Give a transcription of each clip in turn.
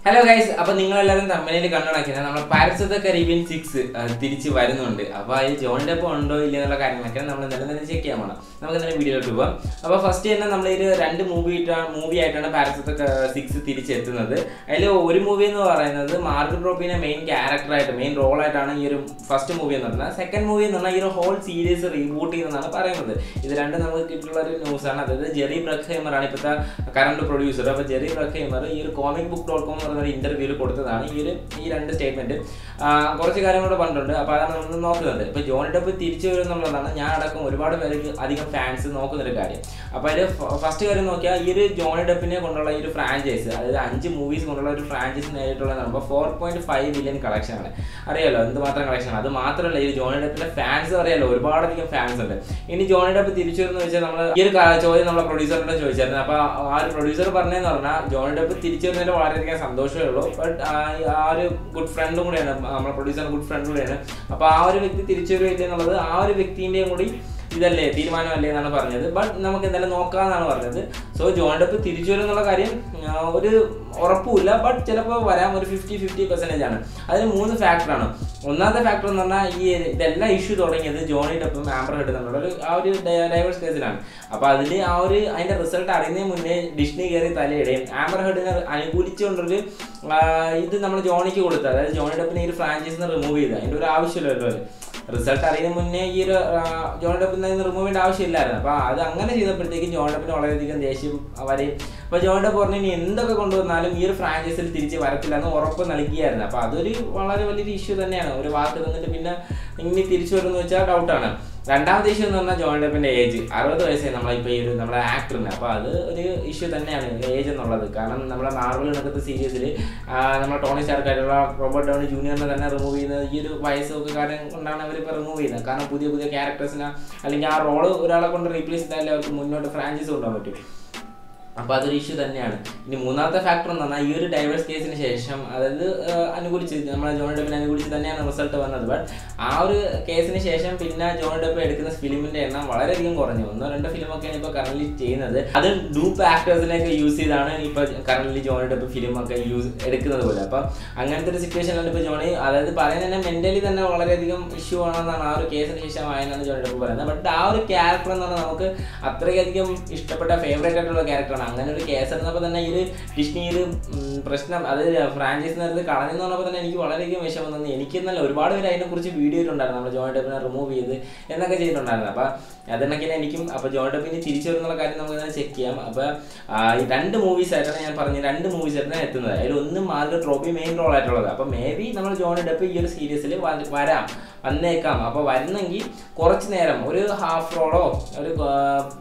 hello guys അപ്പൊ നിങ്ങൾ എല്ലാവരും തമ്മിൽ കണ്ണടക്കുന്നത് നമ്മുടെ Pirates of the Caribbean six തിരിച്ച് വരുന്നുണ്ട് അപ്പൊ അതിൽ ജോൺ ഡെപ്പ് ഉണ്ടോ ഇല്ല എന്നുള്ള കാര്യങ്ങളൊക്കെ നമ്മൾ എന്തായാലും തന്നെ ചെക്ക് ചെയ്യാൻ പോകണം നമുക്ക് എന്തായാലും വീഡിയോയിലോട്ട് പോവാം അപ്പൊ ഫസ്റ്റ് തന്നെ നമ്മൾ ഒരു രണ്ട് മൂവി മൂവി ആയിട്ടാണ് പാരസ് ഓഫ് ദ സിക്സ് തിരിച്ചെത്തുന്നത് അതിൽ ഒരു മൂവി എന്ന് പറയുന്നത് മാർഗറ്റ് റോബിനെ മെയിൻ ക്യാരക്ടറായിട്ട് മെയിൻ റോളായിട്ടാണ് ഈ ഒരു ഫസ്റ്റ് മൂവി എന്ന് പറഞ്ഞാൽ സെക്കൻഡ് മൂവി എന്ന് പറഞ്ഞാൽ ഈ ഒരു ഹോൾ സീരീസ് റീബൂട്ട് ചെയ്യുന്നതാണ് പറയുന്നത് ഇത് രണ്ടും നമുക്ക് കിട്ടിയിട്ടുള്ള ഒരു ന്യൂസാണ് അതായത് ജെറി ബ്രഖ്ഹൈമർ ആണ് ഇപ്പോഴത്തെ കറണ്ട് പ്രൊഡ്യൂസർ അപ്പോൾ ജെറി ബ്രഖ്ഹൈമർ ഈ ഒരു കോമിക് ബുക്ക് ഡോട്ട് കോം എന്ന് പറയുന്ന ഒരു ഇന്റർവ്യൂവിൽ കൊടുത്തതാണ് ഈ ഒരു ഈ രണ്ട് സ്റ്റേറ്റ്മെന്റ് കുറച്ച് കാര്യങ്ങളോട് പറഞ്ഞിട്ടുണ്ട് അപ്പോൾ അതാണ് നമ്മൾ നോക്കുന്നത് ഇപ്പോൾ ജോണി ഡെപ്പ് തിരിച്ചു വരും എന്നുള്ളതാണ് ഞാൻ അടക്കം ഒരുപാട് പേർക്ക് അധികം ഫാൻസ് നോക്കുന്നൊരു കാര്യം അപ്പോൾ അതിൽ ഫസ്റ്റ് കാര്യം നോക്കിയാൽ ഈ ഒരു ജോണി ഡെപ്പിനെ കൊണ്ടുള്ള ഈ ഒരു ഫ്രാഞ്ചൈസ് അതായത് അഞ്ച് മൂവീസ് കൊണ്ടുള്ള ഒരു ഫ്രാഞ്ചൈസ് നേരിട്ടുള്ള പറയുമ്പോൾ four point five billion collection ആണ് അറിയാലോ എന്തുമാത്രം കളക്ഷൻ അത് മാത്രമല്ല ഈ ജോണി ഡെപ്പിന്റെ ഫാൻസ് അറിയാലോ ഒരുപാടധികം ഫാൻസ് ഉണ്ട് ഇനി ജോണി ഡെപ്പ് തിരിച്ചു വരുന്ന വെച്ചാൽ നമ്മൾ ഈ ഒരു കാ- ചോദ്യം നമ്മളെ പ്രൊഡ്യൂസറിനോട് ചോദിച്ചായിരുന്നു അപ്പോൾ ആ ഒരു പ്രൊഡ്യൂസർ പറഞ്ഞതെന്ന് പറഞ്ഞാൽ ജോണി ഡെപ്പ് തിരിച്ചു വരുന്നതിൽ വളരെയധികം സന്തോഷമേ ഉള്ളൂ ബട്ട് ആ ഒരു ഗുഡ് ഫ്രണ്ടും കൂടിയാണ് നമ്മുടെ പ്രൊഡ്യൂസർ ഗുഡ് ഫ്രണ്ട് കൂടിയാണ് അപ്പോൾ ആ ഒരു വ്യക്തി തിരിച്ചു വരുമില്ല എന്നുള്ളത് ആ ഒരു വ്യക്തിൻ്റെയും കൂടി ഇതല്ലേ തീരുമാനമല്ലേ എന്നാണ് പറഞ്ഞത് ബട്ട് നമുക്ക് എന്തായാലും നോക്കാമെന്നാണ് പറഞ്ഞത് സോ ജോൺ ഡെപ്പ് തിരിച്ചു വരും എന്നുള്ള കാര്യം ആ, ഒരു ഉറപ്പുമില്ല ബട്ട് ചിലപ്പോൾ വരാൻ ഒരു ഫിഫ്റ്റി ഫിഫ്റ്റി പെർസെൻറ്റേജ് ആണ് അതിന് മൂന്ന് ഫാക്ടറാണ് ഒന്നാമത്തെ ഫാക്ടർ എന്ന് പറഞ്ഞാൽ ഈ ഇതെല്ലാം ഇഷ്യൂ തുടങ്ങിയത് ജോണി ഡെപ്പും ആംബർ ഹെഡ് എന്നുള്ള ഒരു ആ ഒരു ഡൈവേഴ്സ് കേസിലാണ് അപ്പോൾ അതിൽ ആ ഒരു അതിൻ്റെ റിസൾട്ട് അറിയുന്നതിന് മുന്നേ ഡിഷ്നി കയറി തലയിടുകയും ആംബർ ഹെഡിനെ അനുകൂലിച്ചുകൊണ്ടൊരു ആ, ഇത് നമ്മൾ ജോണിക്ക് കൊടുത്തത് അതായത് ജോണി ഡെപ്പിനെ ഈ ഒരു ഫ്രാഞ്ചൈസിന്ന് റിമൂവ് ചെയ്ത് അതിൻ്റെ ഒരു ആവശ്യമില്ലല്ലോ അത് റിസൾട്ട് അറിയുന്ന മുന്നേ ഈ ഒരു ആ, ജോൺ ഡെപ്പിൽ നിന്ന് റിമൂവ് ചെയ്യേണ്ട ആവശ്യമില്ലായിരുന്നു അപ്പോൾ അത് അങ്ങനെ ചെയ്തപ്പോഴത്തേക്കും ജോൺ ഡെപ്പിന് വളരെയധികം ദേഷ്യം വരെയും അപ്പോൾ ജോൺ ഡെപ്പ് പറഞ്ഞു ഇനി എന്തൊക്കെ കൊണ്ടുവന്നാലും ഈ ഒരു ഫ്രാഞ്ചൈസിൽ തിരിച്ച് വരത്തില്ല എന്ന് ഉറപ്പ് നൽകിയായിരുന്നു അപ്പോൾ അതൊരു വളരെ വലിയൊരു ഇഷ്യൂ തന്നെയാണ് ഒരു വാക്ക് തന്നിട്ട് പിന്നെ ഇനി തിരിച്ചു വരുമെന്ന് വെച്ചാൽ ഡൗട്ടാണ് രണ്ടാമത്തെ ഇഷ്യൂ എന്ന് പറഞ്ഞാൽ ജോൺ ഡെപ്പിന്റെ ഏജ് അറുപത് വയസ്സായി നമ്മളിപ്പോൾ ഈ ഒരു നമ്മുടെ ആക്ടറിന് അപ്പോൾ അത് ഒരു ഇഷ്യൂ തന്നെയാണ് ഏജ് എന്നുള്ളത് കാരണം നമ്മുടെ മാർവൽ നടക്കുന്ന സീരീസിൽ നമ്മുടെ ടോണി സ്റ്റാർക്കായിട്ടുള്ള റോബർട്ട് ഡൗണി ജൂനിയറിനെ തന്നെ റിമൂവ് ചെയ്യുന്നത് ഈ ഒരു വയസ്സൊക്കെ കാര്യം കൊണ്ടാണ് അവർ ഇപ്പോൾ റിമൂവ് ചെയ്യുന്നത് കാരണം പുതിയ പുതിയ ക്യാരക്ടേഴ്സിനെ അല്ലെങ്കിൽ ആ റോള് ഒരാളെ കൊണ്ട് റീപ്ലേസ് ചെയ്താലേ അവർക്ക് മുന്നോട്ട് ഫ്രാഞ്ചൈസ് കൊണ്ടുപോകാൻ പറ്റും അപ്പോൾ അതൊരു ഇഷ്യൂ തന്നെയാണ് ഇനി മൂന്നാമത്തെ ഫാക്ടർ എന്ന് പറഞ്ഞാൽ ഈ ഒരു ഡൈവേഴ്സ് കേസിന് ശേഷം അതായത് ആ, അനുകൂലിച്ച് നമ്മളെ ജോൺ ഡെപ്പിനെ അനുകൂലിച്ച് തന്നെയാണ് റിസൾട്ട് വന്നത് ബട്ട് ആ ഒരു കേസിന് ശേഷം പിന്നെ ജോൺ ഡെപ്പ് എടുക്കുന്ന ഫിലിമിന്റെ എണ്ണം വളരെയധികം കുറഞ്ഞു ഒന്നോ രണ്ടോ ഫിലിമൊക്കെയാണ് ഇപ്പോൾ കറന്റ് ചെയ്യുന്നത് അത് ഡൂപ്പ് ആക്ടേഴ്സിനെയൊക്കെ യൂസ് ചെയ്താണ് ഇപ്പോൾ കറന്റ് ജോൺ ഡെപ്പ് ഫിലിമൊക്കെ യൂസ് എടുക്കുന്നത് പോലെ അപ്പം അങ്ങനത്തെ ഒരു സിറ്റുവേഷനിലാണ് ഇപ്പോൾ ജോണി അതായത് പറയുന്നത് തന്നെ മെന്റലി തന്നെ വളരെയധികം ഇഷ്യൂ ആണെന്നാണ് ആ ഒരു കേസിന് ശേഷം ആയെന്നാണ് ജോണി ഡെപ്പ് പറയുന്നത് ബട്ട് ആ ഒരു ക്യാരക്ടർ എന്ന് പറഞ്ഞാൽ നമുക്ക് അത്രയധികം ഇഷ്ടപ്പെട്ട ഫേവറേറ്റ് ആയിട്ടുള്ള ക്യാരക്ടറാണ് അങ്ങനെ ഒരു കേസ് എടുത്തപ്പോൾ തന്നെ ഈ ഒരു ഡിസ്നി ഈ ഒരു ഉം, പ്രശ്നം അത് ഫ്രാഞ്ചൈസ് നേരത്തെ കളഞ്ഞെന്ന് പറഞ്ഞപ്പോൾ തന്നെ എനിക്ക് വളരെയധികം വിഷമം തോന്നി എനിക്ക് എന്നല്ല ഒരുപാട് പേര് അതിനെക്കുറിച്ച് വീഡിയോ ഇട്ടുണ്ടായിരുന്നു നമ്മൾ ജോയിൻ ഡെപ്പിനെ റിമൂവ് ചെയ്ത് എന്നൊക്കെ ചെയ്തിട്ടുണ്ടായിരുന്നു അപ്പോൾ അതിനൊക്കെ എനിക്കും അപ്പോൾ ജോയിൻ ഡെപ്പിന് തിരിച്ചു വരുന്നുള്ള കാര്യം നമുക്ക് തന്നെ ചെക്ക് ചെയ്യാം അപ്പോൾ ഈ രണ്ട് മൂവീസ് ആയിട്ടാണ് ഞാൻ പറഞ്ഞ രണ്ട് മൂവീസ് ആയിട്ടാണ് എത്തുന്നത് അതിൽ ഒന്ന് മാർഗറ്റ് റോബി മെയിൻ റോൾ ആയിട്ടുള്ളത് അപ്പോൾ മേ ബി നമ്മൾ ജോണി ഡെപ്പ് ഈ ഒരു സീരീസിൽ വരാം വന്നേക്കാം അപ്പോൾ വരുന്നെങ്കിൽ കുറച്ച് നേരം ഒരു ഹാഫ് റോളോ ഒരു ആ,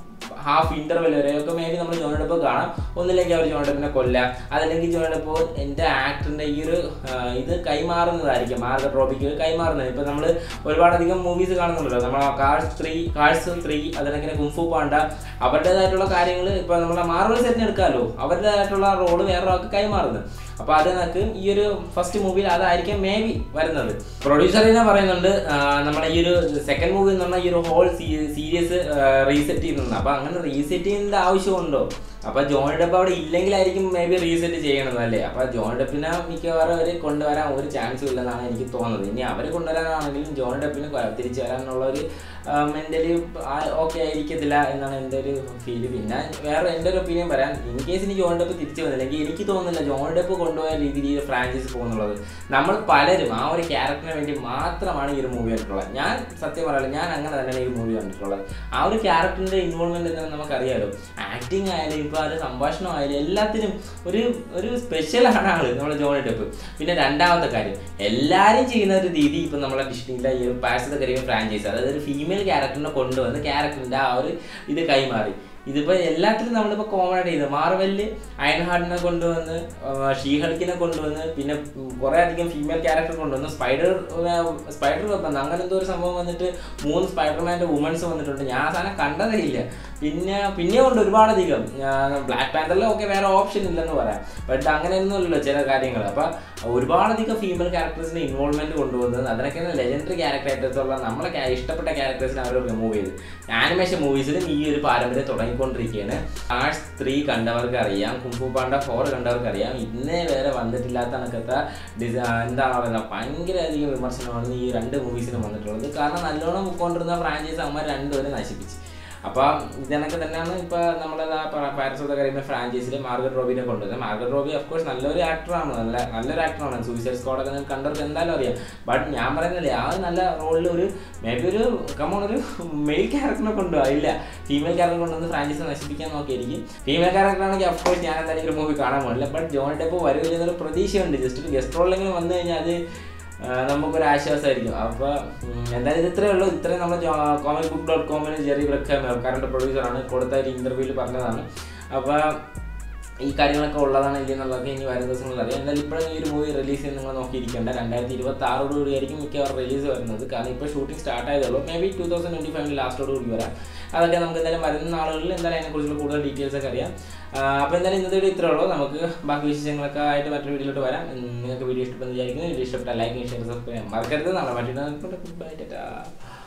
ഹാഫ് ഇന്റർവെൽ വരെയൊക്കെ മേ ബി നമ്മൾ ജോണിഡപ്പ് കാണാം ഒന്നില്ലെങ്കിൽ അവർ ജോണിഡപ്പിനെ കൊല്ലാം അതല്ലെങ്കിൽ ജോണിഡപ്പ് എൻ്റെ ആക്ടറിൻ്റെ ഈ ഒരു ആ, ഇത് കൈമാറുന്നതായിരിക്കും മാർഗറ്റ് റോബിക്ക് കൈമാറുന്നത് ഇപ്പം നമ്മൾ ഒരുപാടധികം മൂവീസ് കാണുന്നുണ്ടല്ലോ നമ്മൾ കാഴ്സ് ത്രീ കാഴ്സ് ത്രീ അതല്ലെങ്കിൽ കുംഫു പാണ്ട അവരുടേതായിട്ടുള്ള കാര്യങ്ങൾ ഇപ്പം നമ്മളെ മാർവൽ സെറ്റിന് എടുക്കാമല്ലോ അവരുടേതായിട്ടുള്ള റോള് വേറൊരാൾക്ക് കൈമാറുന്നത് അപ്പോൾ അത് നമുക്ക് ഈ ഒരു ഫസ്റ്റ് മൂവിയിൽ അതായിരിക്കും മേ ബി വരുന്നത് പ്രൊഡ്യൂസർ തന്നെ പറയുന്നുണ്ട് ആ, നമ്മുടെ ഈ ഒരു സെക്കൻഡ് മൂവി എന്ന് പറഞ്ഞാൽ ഈ ഒരു ഹോൾ സീരീസ് റീസെറ്റ് ചെയ്യുന്നത് അപ്പോൾ അങ്ങനെ റീസെറ്റ് ചെയ്യുന്നതിൻ്റെ ആവശ്യമുണ്ടോ അപ്പോൾ ജോൺ ഡെപ്പ് അവിടെ ഇല്ലെങ്കിലായിരിക്കും മേ ബി റീസെറ്റ് ചെയ്യണത് അല്ലേ അപ്പോൾ ജോൺ ഡെപ്പിനെ മിക്കവാറും അവർ കൊണ്ടുവരാൻ ഒരു ചാൻസും ഇല്ലെന്നാണ് എനിക്ക് തോന്നുന്നത് ഇനി അവർ കൊണ്ടുവരാനാണെങ്കിലും ജോൺ ഡെപ്പിന് തിരിച്ചു വരാനുള്ള ഒരു മെൻ്റലി ഓക്കെ ആയിരിക്കത്തില്ല എന്നാണ് എൻ്റെ ഒരു ഫീല് പിന്നെ വേറെ എൻ്റെ ഒരു ഒപ്പീനിയൻ പറയാം ഇൻ കേസ് ഇനി ജോൺ ഡെപ്പ് തിരിച്ചു വന്നില്ലെങ്കിൽ എനിക്ക് തോന്നുന്നില്ല ജോൺ ഡെപ്പ് കൊണ്ടുപോയ രീതിയിൽ ഈ ഫ്രാഞ്ചൈസ് പോകുന്നുള്ളത് നമ്മൾ പലരും ആ ഒരു ക്യാരക്ടറിന് വേണ്ടി മാത്രമാണ് ഈ ഒരു മൂവി കണ്ടിട്ടുള്ളത് ഞാൻ സത്യം പറയാലോ ഞാൻ അങ്ങനെ തന്നെയാണ് ഈ മൂവി കണ്ടിട്ടുള്ളത് ആ ഒരു ക്യാരക്ടറിൻ്റെ ഇൻവോൾവ്മെന്റ് എന്താണെന്ന് നമുക്കറിയാലോ ആക്ടിങ് ആയാലും ഇപ്പോൾ അത് സംഭാഷണം ആയാലും എല്ലാത്തിനും ഒരു ഒരു സ്പെഷ്യലാണ് ആള് നമ്മുടെ ജോണി ഡെപ്പ് പിന്നെ രണ്ടാമത്തെ കാര്യം എല്ലാവരും ചെയ്യുന്ന ഒരു രീതി ഇപ്പം നമ്മളെ ഡിസ്ട്രിക്റ്റിലെ ഈ പാഴ്സൽ കറിയ ഫ്രാഞ്ചൈസ് അതായത് ഒരു ഫീമെയിൽ ക്യാരക്ടറിനെ കൊണ്ടുവന്ന് ക്യാരക്ടറിൻ്റെ ആ ഒരു ഇത് കൈമാറി ഇതിപ്പോൾ എല്ലാത്തിലും നമ്മളിപ്പോൾ കോമൺ ആയിട്ട് ചെയ്തത് മാർവലിൽ അയൺ ഹാർഡിനെ കൊണ്ടുവന്ന് ഷീഹൾക്കിനെ കൊണ്ടുവന്ന് പിന്നെ കുറേ അധികം ഫീമെയിൽ ക്യാരക്ടർ കൊണ്ടുവന്ന് സ്പൈഡർ സ്പൈഡർ വെബ് അങ്ങനെ എന്തോ ഒരു സംഭവം വന്നിട്ട് മൂന്ന് സ്പൈഡർമാൻ്റെ വുമൻസ് വന്നിട്ടുണ്ട് ഞാൻ ആ സാധനം കണ്ടതേ ഇല്ല പിന്നെ പിന്നെ ഉണ്ട് ഒരുപാടധികം ബ്ലാക്ക് പാന്തറിൽ ഒക്കെ വേറെ ഓപ്ഷൻ ഇല്ലെന്ന് പറയാം ബട്ട് അങ്ങനെയൊന്നുമല്ലല്ലോ ചില കാര്യങ്ങൾ അപ്പം ഒരുപാടധികം ഫീമെയിൽ ക്യാരക്ടേഴ്സിന് ഇൻവോൾവ്മെന്റ് കൊണ്ടുവന്നത് അതിനൊക്കെ ലെജൻഡറി ക്യാരക്ടേഴ്സുള്ള നമ്മളെ ca- ഇഷ്ടപ്പെട്ട ക്യാരക്ടേഴ്സിനെ അവർ റിമൂവ് ചെയ്ത് ആനിമേഷൻ മൂവീസിലും ഈ ഒരു പാരമ്പര്യം തുടങ്ങി ഇറങ്ങിക്കൊണ്ടിരിക്കുകയാണ് ആർട്സ് ത്രീ കണ്ടവർക്ക് അറിയാം കുംഫു പാണ്ട ഫോർ കണ്ടവർക്ക് അറിയാം ഇന്നേ വരെ വന്നിട്ടില്ലാത്ത കണക്കത്തെ ഡിസ എന്താണ് പറയുക ഭയങ്കരധികം വിമർശനമാണ് ഈ രണ്ട് മൂവീസിനും വന്നിട്ടുള്ളത് കാരണം നല്ലോണം പോയിക്കൊണ്ടിരുന്ന ഫ്രാഞ്ചൈസ് അമ്മ രണ്ടുപേരും നശിപ്പിച്ചു അപ്പോൾ ഇതണക്ക് തന്നെയാണ് ഇപ്പോൾ നമ്മളത് പാരസ് ഓഫ് ദ കരീബിയൻ ഫ്രാഞ്ചൈസിൽ മാർഗറ്റ് റോബിനെ കൊണ്ടുവന്നത് മാർഗറ്റ് റോബി ഓഫ് കോഴ്സ് നല്ലൊരു ആക്ടറാണ് നല്ല നല്ലൊരു ആക്ടറാണ് സൂയിസൈഡ് സ്ക്വാഡൊക്കെ നിങ്ങൾക്ക് കണ്ടവർക്ക് എന്തായാലും അറിയാം ബട്ട് ഞാൻ പറയുന്നില്ലേ ആ ഒരു നല്ല റോളിൽ ഒരു മേ ബി ഒരു കമോൺ ഒരു മെയിൽ ക്യാരക്ടറിനെ കൊണ്ടുപോകാം ഇല്ല ഫീമെയിൽ ക്യാരക്ടർ കൊണ്ടുവന്ന് ഫ്രാഞ്ചൈസ് നശിപ്പിക്കാൻ നോക്കിയിരിക്കും ഫീമെയിൽ ക്യാരക്ടറാണെങ്കിൽ ഓഫ് കോഴ്സ് ഞാൻ എന്തായാലും ഒരു മൂവി കാണാൻ പോകില്ല ബട്ട് ജോൺ ഡെപ്പ് വരില്ല എന്നൊരു പ്രതീക്ഷയുണ്ട് ജസ്റ്റ് ഒരു ഗസ്റ്റ് റോളിലെങ്കിലും വന്നു കഴിഞ്ഞാൽ അത് ആ, നമുക്കൊരു ആശ്വാസമായിരിക്കും അപ്പോൾ എന്തായാലും ഇത് ഇത്രയേ ഉള്ളൂ ഇത്രയും നമ്മൾ കോമിക് ബുക്ക് ഡോട്ട് കോമിന് ജെറി ബ്രഖാം കറണ്ട് പ്രൊഡ്യൂസറാണ് കൊടുത്ത ഒരു ഇൻ്റർവ്യൂവിൽ പറഞ്ഞതാണ് അപ്പോൾ ഈ കാര്യങ്ങളൊക്കെ ഉള്ളതാണ് ഇല്ല എന്നുള്ളതൊക്കെ ഇനി വരും ദിവസങ്ങളിൽ അറിയാം എന്തായാലും ഇപ്പോഴും ഈ ഒരു മൂവി റിലീസ് ചെയ്യാൻ നിങ്ങൾ നോക്കിയിരിക്കേണ്ട രണ്ടായിരത്തി ഇരുപത്തി ആറോട് കൂടിയായിരിക്കും മിക്കവാറും റിലീസ് വരുന്നത് കാരണം ഇപ്പോൾ ഷൂട്ടിംഗ് സ്റ്റാർട്ട് ആയതേ ഉള്ളൂ maybe two thousand twenty ഫൈവിൽ ലാസ്റ്റോട് കൂടി വരാം അതൊക്കെ നമുക്ക് എന്തായാലും വരുന്ന നാളുകളിൽ എന്തായാലും അതിനെക്കുറിച്ചുള്ള കൂടുതൽ ഡീറ്റെയിൽസ് ഒക്കെ അറിയാം അപ്പോൾ എന്തായാലും ഇന്നത്തെ വീഡിയോ ഇത്രേ ഉള്ളൂ നമുക്ക് ബാക്കി വിശേഷങ്ങളൊക്കെ ആയിട്ട് മറ്റൊരു വീഡിയോയിലോട്ട് വരാം ഉം, നിങ്ങൾക്ക് വീഡിയോ ഇഷ്ടപ്പെടുന്ന വിചാരിക്കുന്നു വീഡിയോ ഇഷ്ടപ്പെട്ട ലൈക്ക് ഷെയർ സബ്സ്ക്രൈബ് ചെയ്യാൻ മറക്കരുത് നമ്മളെ മറ്റൊരു ബൈ ടാറ്റാ